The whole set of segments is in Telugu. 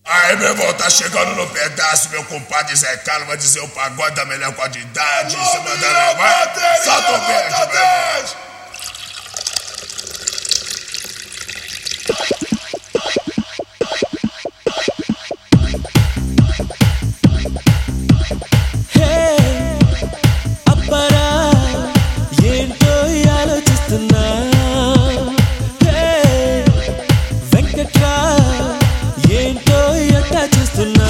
Aí, meu irmão, tá chegando no pedaço, meu compadre Zé Carlos vai dizer o pagode da melhor qualidade. Você mandando vai. Solta o beijo, meu irmão. హే అప్పరా ఏంటో ఆలోచిస్తున్నా హే వెంకట్రా ఏంటో ఎట్టా చూస్తున్నా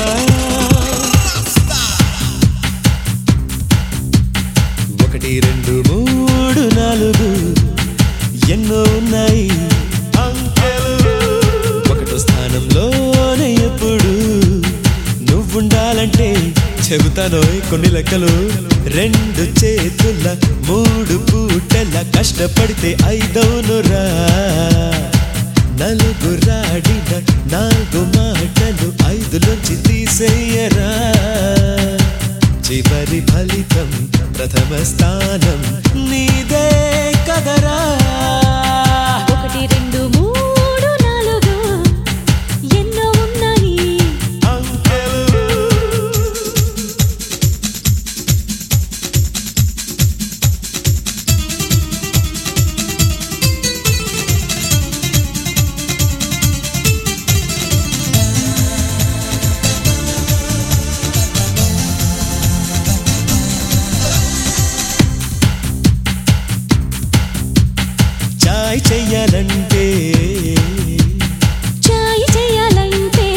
ఒకటి రెండు మూడు నాలుగు ఎన్నో ఉన్నాయి అంకెలు ఒకటో స్థానంలోనే ఎప్పుడు నువ్వుండాలంటే చెబుతాను కొన్ని లెక్కలు రెండు చేతుల మూడు పూటల కష్టపడితే ఐదవునురా నలుగురాడిన నాలుగు మాటలు ఐదులోంచి తీసేయరా చివరి ఫలితం ప్రథమ స్థానం నీదే కదరా ఒకటి రెండు మూడు నాలుగు ఎన్నో ఉన్నాయి అంకెలు చాయ్ చెయ్యాలంటే చాయ్ చేయాలంటే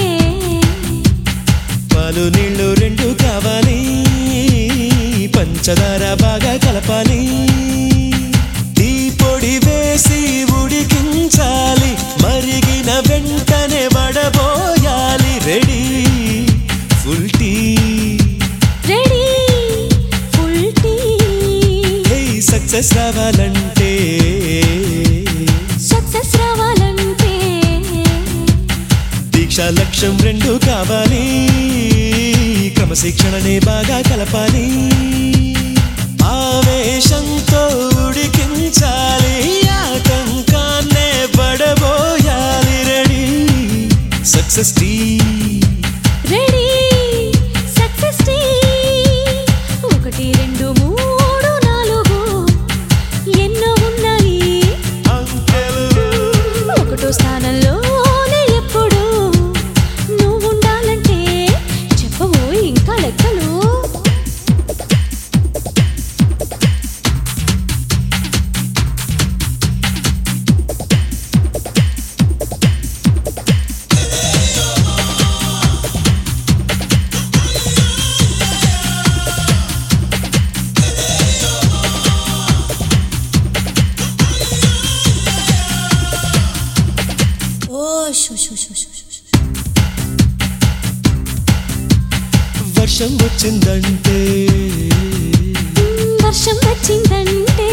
పాలు నీళ్లు రెండు కావాలి పంచదార బాగా కలపాలి టీ పొడి వేసి ఉడికించాలి మరిగిన వెంటనే వడబోయాలి ready full tea ready full tea hey success రావాలంటే సక్సెస్ రావాలంటే దీక్ష లక్ష్యం రెండు కావాలి క్రమశిక్షణనే బాగా కలపాలి ఆవేశంతో ఉడికించాలి ఆటంకాన్నే పడబోయాలి ready success tea ready success tea ఒకటి రెండు మూడు నాలుగు ఎన్నో ఉన్నాయి ఒకటో స్థానంలోనే ఎప్పుడు నువ్వు ఉండాలంటే చెప్పవు ఇంకా లెక్కలు ఓ షో షో షో షో షో షో. వర్షం వచ్చిందంటే వర్షం వచ్చిందంటే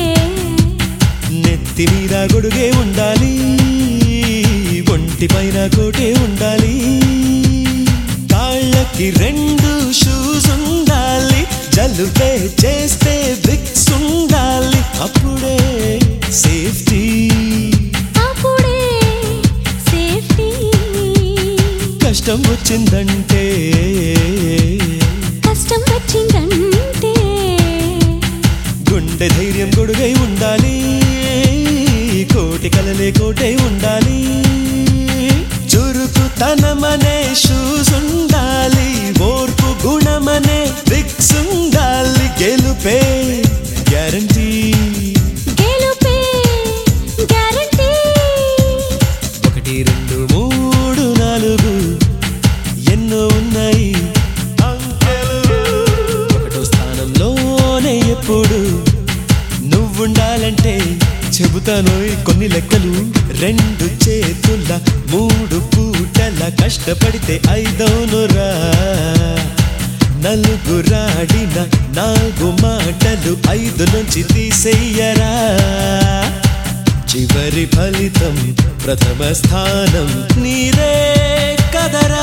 నెత్తి మీద గొడుగే ఉండాలి ఒంటి పైన కోటే ఉండాలి కాళ్ళకి రెండు షూస్ ఉండాలి జలుబే చేస్తే విక్స్ ఉండాలి అప్పుడే సేఫ్టీ అప్పుడే సేఫ్టీ కష్టం వచ్చిందంటే కష్టం వచ్చిందంటే గుండె ధైర్యం గొడుగై ఉండాలి కోటి కలలే కోటై ఉండాలి చురుకుతనమనే షూస్ ఉండాలి ఓర్పు గుణమనే విక్స్ ఉండాలి గెలుపే గ్యారంటీ గెలుపే గ్యారంటీ ఒకటి రెండు మూడు నాలుగు ఎన్నో ఉన్నాయి అంకెలు ఒకటో స్థానంలోనే ఎప్పుడు నువ్వుండాలంటే చెబుతాను కొన్ని లెక్కలు రెండు చేతుల మూడు పూటల కష్టపడితే ఐదోనురా నలుగురాడిన నాలుగు మాటలు ఐదు నుంచి తీసేయరా చివరి ఫలితం ప్రథమ స్థానం నీరే కదరా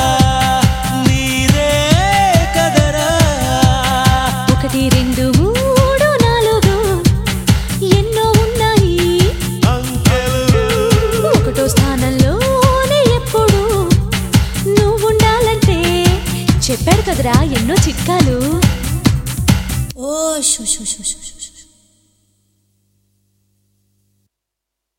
నీరే కదరా ఒకటి రెండు మూడు నాలుగు ఎన్నో ఉన్నాయి అంకెలు ఒకటో స్థానంలోనే ఎప్పుడు చెప్పాడు కదరా ఎన్నో చిట్కాలు ఓ షో షో షో షో షో